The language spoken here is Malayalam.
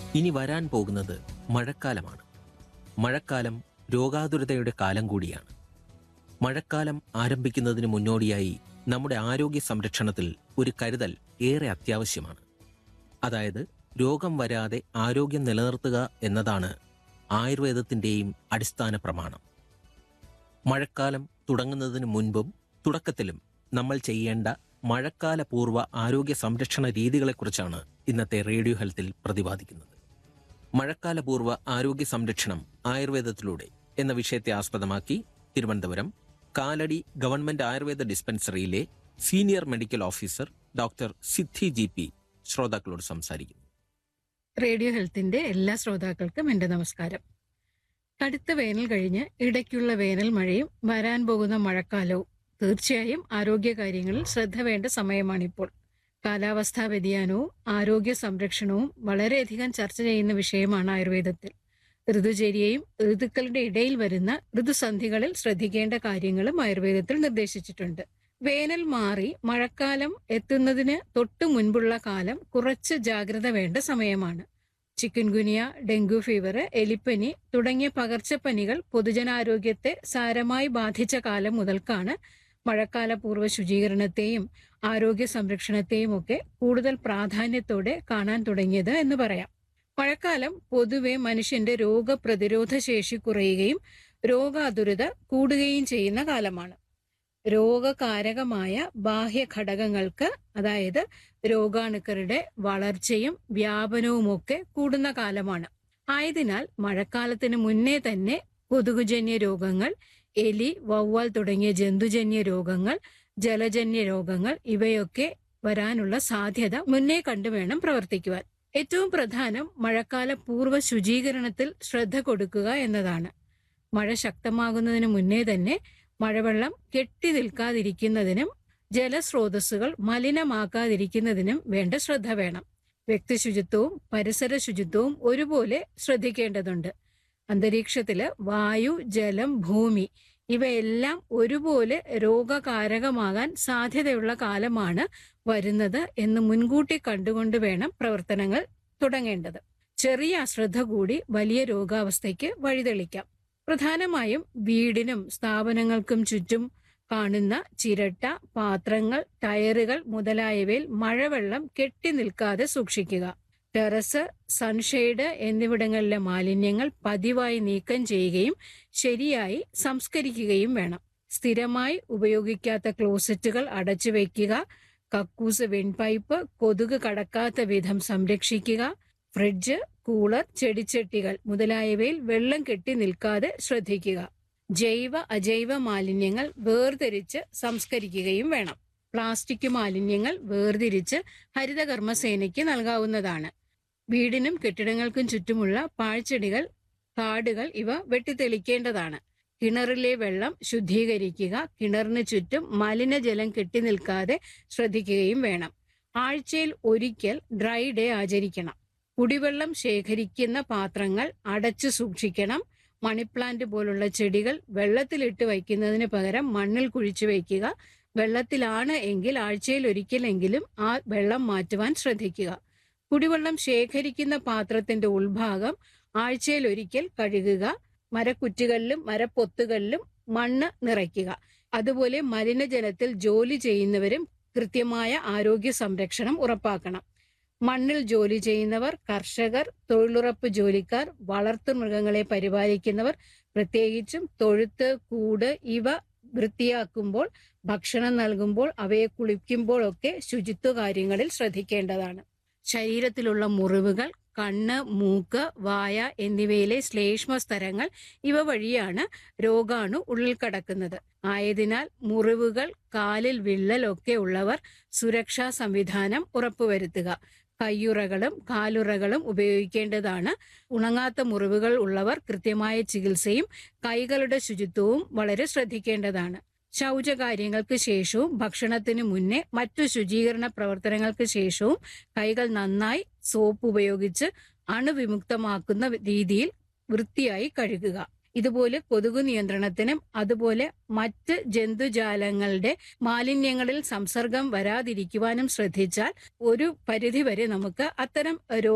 ഇനി വരാൻ പോകുന്നത് മഴക്കാലമാണ് മഴക്കാലം രോഗാതുരതയുടെ കാലം കൂടിയാണ് മഴക്കാലം ആരംഭിക്കുന്നതിന് മുന്നോടിയായി നമ്മുടെ ആരോഗ്യ സംരക്ഷണത്തിൽ ഒരു കരുതൽ ഏറെ അത്യാവശ്യമാണ് അതായത് രോഗം വരാതെ ആരോഗ്യം നിലനിർത്തുക എന്നതാണ് ആയുർവേദത്തിൻ്റെയും അടിസ്ഥാന പ്രമാണം മഴക്കാലം തുടങ്ങുന്നതിന് മുൻപും തുടക്കത്തിലും നമ്മൾ ചെയ്യേണ്ട മഴക്കാല പൂർവ്വ ആരോഗ്യ സംരക്ഷണ രീതികളെക്കുറിച്ചാണ് ഇന്നത്തെ റേഡിയോ ഹെൽത്തിൽ പ്രതിപാദിക്കുന്നത് മഴക്കാല പൂർവ്വ ആരോഗ്യ സംരക്ഷണം ആയുർവേദത്തിലൂടെ എന്ന വിഷയത്തെ ആസ്പദമാക്കി തിരുവനന്തപുരം കാലടി ഗവൺമെന്റ് ആയുർവേദ ഡിസ്പെൻസറിയിലെ senior medical officer doctor Siddhi G P ശ്രോതാക്കളോട് സംസാരിക്കുന്നു റേഡിയോ ഹെൽത്തിന്റെ എല്ലാ ശ്രോതാക്കൾക്കും എന്റെ നമസ്കാരം കടുത്ത വേനൽ കഴിഞ്ഞ് ഇടയ്ക്കുള്ള വേനൽ മഴയും വരാൻ പോകുന്ന മഴക്കാലവും തീർച്ചയായും ആരോഗ്യകാര്യങ്ങളിൽ ശ്രദ്ധ വേണ്ട സമയമാണിപ്പോൾ കാലാവസ്ഥാ വ്യതിയാനവും ആരോഗ്യ സംരക്ഷണവും വളരെയധികം ചർച്ച ചെയ്യുന്ന വിഷയമാണ് ആയുർവേദത്തിൽ ഋതുചര്യയും ഋതുക്കളുടെ ഇടയിൽ വരുന്ന ഋതുസന്ധികളിൽ ശ്രദ്ധിക്കേണ്ട കാര്യങ്ങളും ആയുർവേദത്തിൽ നിർദ്ദേശിച്ചിട്ടുണ്ട് വേനൽ മാറി മഴക്കാലം എത്തുന്നതിന് തൊട്ടു മുൻപുള്ള കാലം കുറച്ച് ജാഗ്രത വേണ്ട സമയമാണ് ചിക്കൻ ഗുനിയ ഡെങ്കു ഫീവർ എലിപ്പനി തുടങ്ങിയ പകർച്ചപ്പനികൾ പൊതുജനാരോഗ്യത്തെ സാരമായി ബാധിച്ച കാലം മുതൽക്കാണ് മഴക്കാല പൂർവ്വ ശുചീകരണത്തെയും ആരോഗ്യ സംരക്ഷണത്തെയും ഒക്കെ കൂടുതൽ പ്രാധാന്യത്തോടെ കാണാൻ തുടങ്ങിയത് എന്ന് പറയാം മഴക്കാലം പൊതുവെ മനുഷ്യന്റെ രോഗപ്രതിരോധ ശേഷി കുറയുകയും രോഗാതുരത കൂടുകയും ചെയ്യുന്ന കാലമാണ് രോഗകാരകമായ ബാഹ്യ ഘടകങ്ങൾക്ക് അതായത് രോഗാണുക്കളുടെ വളർച്ചയും വ്യാപനവുമൊക്കെ കൂടുന്ന കാലമാണ് ആയതിനാൽ മഴക്കാലത്തിന് മുന്നേ തന്നെ കൊതുകുജന്യ രോഗങ്ങൾ എലി വവ്വാൽ തുടങ്ങിയ ജന്തുജന്യ രോഗങ്ങൾ ജലജന്യ രോഗങ്ങൾ ഇവയൊക്കെ വരാനുള്ള സാധ്യത മുന്നേ കണ്ടു വേണം പ്രവർത്തിക്കുവാൻ ഏറ്റവും പ്രധാനം മഴക്കാല പൂർവ്വ ശുചീകരണത്തിൽ ശ്രദ്ധ കൊടുക്കുക എന്നതാണ് മഴ ശക്തമാകുന്നതിന് മുന്നേ തന്നെ മഴവെള്ളം കെട്ടി നിൽക്കാതിരിക്കുന്നതിനും ജലസ്രോതസ്സുകൾ മലിനമാക്കാതിരിക്കുന്നതിനും വേണ്ട ശ്രദ്ധ വേണം വ്യക്തി ശുചിത്വവും പരിസര ശുചിത്വവും ഒരുപോലെ ശ്രദ്ധിക്കേണ്ടതുണ്ട് അന്തരീക്ഷത്തില് വായു ജലം ഭൂമി ഇവയെല്ലാം ഒരുപോലെ രോഗകാരകമാകാൻ സാധ്യതയുള്ള കാലമാണ് വരുന്നത് എന്ന് മുൻകൂട്ടി കണ്ടുകൊണ്ട് വേണം പ്രവർത്തനങ്ങൾ തുടങ്ങേണ്ടത് ചെറിയ അശ്രദ്ധ കൂടി വലിയ രോഗാവസ്ഥയ്ക്ക് വഴിതെളിക്കാം പ്രധാനമായും വീടിനും സ്ഥാപനങ്ങൾക്കും ചുറ്റും കാണുന്ന ചിരട്ട പാത്രങ്ങൾ ടയറുകൾ മുതലായവയിൽ മഴവെള്ളം കെട്ടി നിൽക്കാതെ സൂക്ഷിക്കുക ടെറസ് സൺഷെയ്ഡ് എന്നിവിടങ്ങളിലെ മാലിന്യങ്ങൾ പതിവായി നീക്കം ചെയ്യുകയും ശരിയായി സംസ്കരിക്കുകയും വേണം സ്ഥിരമായി ഉപയോഗിക്കാത്ത ക്ലോസറ്റുകൾ അടച്ചു വയ്ക്കുക കക്കൂസ് വെൺപൈപ്പ് കൊതുക് കടക്കാത്ത വിധം സംരക്ഷിക്കുക ഫ്രിഡ്ജ് കൂളർ ചെടിച്ചട്ടികൾ മുതലായവയിൽ വെള്ളം കെട്ടി നിൽക്കാതെ ശ്രദ്ധിക്കുക ജൈവ അജൈവ മാലിന്യങ്ങൾ വേർതിരിച്ച് സംസ്കരിക്കുകയും വേണം പ്ലാസ്റ്റിക് മാലിന്യങ്ങൾ വേർതിരിച്ച് ഹരിതകർമ്മസേനയ്ക്ക് നൽകാവുന്നതാണ് വീടിനും കെട്ടിടങ്ങൾക്കും ചുറ്റുമുള്ള പാഴ്ചെടികൾ കാടുകൾ ഇവ വെട്ടിത്തെളിക്കേണ്ടതാണ് കിണറിലെ വെള്ളം ശുദ്ധീകരിക്കുക കിണറിന് ചുറ്റും മലിനജലം കെട്ടി നിൽക്കാതെ ശ്രദ്ധിക്കുകയും വേണം ആഴ്ചയിൽ ഒരിക്കൽ ഡ്രൈ ഡേ ആചരിക്കണം കുടിവെള്ളം ശേഖരിക്കുന്ന പാത്രങ്ങൾ അടച്ചു സൂക്ഷിക്കണം മണിപ്ലാന്റ് പോലുള്ള ചെടികൾ വെള്ളത്തിലിട്ട് വയ്ക്കുന്നതിന് പകരം മണ്ണിൽ കുഴിച്ചു വയ്ക്കുക വെള്ളത്തിലാണ് എങ്കിൽ ആഴ്ചയിൽ ഒരിക്കലെങ്കിലും ആ വെള്ളം മാറ്റുവാൻ ശ്രദ്ധിക്കുക കുടിവെള്ളം ശേഖരിക്കുന്ന പാത്രത്തിന്റെ ഉൾഭാഗം ആഴ്ചയിൽ ഒരിക്കൽ കഴുകുക മരക്കുറ്റികളിലും മരപ്പൊത്തുകളിലും മണ്ണ് നിറയ്ക്കുക അതുപോലെ മലിനജലത്തിൽ ജോലി ചെയ്യുന്നവരും കൃത്യമായ ആരോഗ്യ സംരക്ഷണം ഉറപ്പാക്കണം മണ്ണിൽ ജോലി ചെയ്യുന്നവർ കർഷകർ തൊഴിലുറപ്പ് ജോലിക്കാർ വളർത്തു മൃഗങ്ങളെ പരിപാലിക്കുന്നവർ പ്രത്യേകിച്ചും തൊഴുത്ത് കൂട് ഇവ വൃത്തിയാക്കുമ്പോൾ ഭക്ഷണം നൽകുമ്പോൾ അവയെ കുളിക്കുമ്പോൾ ഒക്കെ ശുചിത്വ കാര്യങ്ങളിൽ ശ്രദ്ധിക്കേണ്ടതാണ് ശരീരത്തിലുള്ള മുറിവുകൾ കണ്ണ് മൂക്ക് വായ എന്നിവയിലെ ശ്ലേഷ്മ സ്തരങ്ങൾ ഇവ വഴിയാണ് രോഗാണു ഉള്ളിൽ കടക്കുന്നത് ആയതിനാൽ മുറിവുകൾ കാലിൽ വിള്ളൽ ഒക്കെ ഉള്ളവർ സുരക്ഷാ സംവിധാനം ഉറപ്പുവരുത്തുക കയ്യുറകളും കാലുറകളും ഉപയോഗിക്കേണ്ടതാണ് ഉണങ്ങാത്ത മുറിവുകൾ ഉള്ളവർ കൃത്യമായ ചികിത്സയും കൈകളുടെ ശുചിത്വവും വളരെ ശ്രദ്ധിക്കേണ്ടതാണ് ശൗചകാര്യങ്ങൾക്ക് ശേഷവും ഭക്ഷണത്തിന് മുന്നേ മറ്റു ശുചീകരണ പ്രവർത്തനങ്ങൾക്ക് ശേഷവും കൈകൾ നന്നായി സോപ്പ് ഉപയോഗിച്ച് അണുവിമുക്തമാക്കുന്ന രീതിയിൽ വൃത്തിയായി കഴുകുക ഇതുപോലെ കൊതുകു നിയന്ത്രണത്തിനും അതുപോലെ മറ്റ് ജന്തുജാലങ്ങളുടെ മാലിന്യങ്ങളിൽ സംസർഗം വരാതിരിക്കുവാനും ശ്രദ്ധിച്ചാൽ ഒരു പരിധിവരെ നമുക്ക് അത്തരം